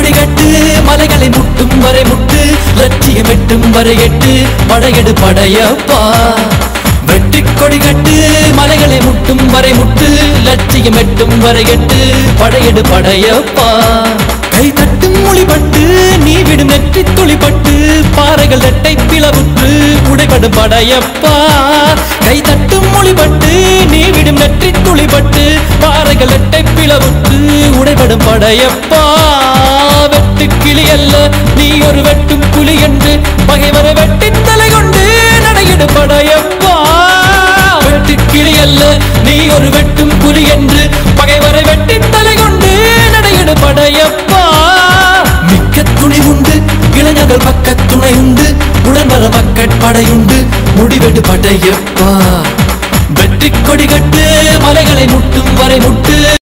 கொடி கட்டு மலைகளை முட்டும் வரை முட்டு லட்சியம் எட்டும் வரை எட்டு படையெடு படையப்பா வெற்றி கொடி கட்டு மலைகளை முட்டும் வரை முட்டு லட்சியம் எட்டும் வரை எட்டு படையெடு படையப்பா கை தட்டும் மொழிபட்டு நீ விடும் நெற்றி துளிபட்டு பாறைகள் ரெட்டை பிளவுற்று உடைபடும் படையப்பா கை தட்டும் மொழிபட்டு நீ விடும் நெற்றி துளிபட்டு பாறைகள் ரெட்டை பிளவுற்று உடைபடும் படையப்பா வெட்டு கிளி அல்ல நீ ஒரு வெட்டும் புலி என்று பகைவரை வெட்டி தலை கொண்டு நடையிடு படையப்பா வெட்டு கிளி அல்ல நீ ஒரு வெட்டும் புலி என்று பகைவரை வெட்டி தலை கொண்டு நடையிடு படையப்பா மிக்க துணி உண்டு இளைஞர்கள் பக்க துணை உண்டு உடன் வர மக்கட் படையுண்டு முடிவெடு படையப்பா வெற்றி கொடி கட்டு மலைகளை முட்டும் வரை முட்டு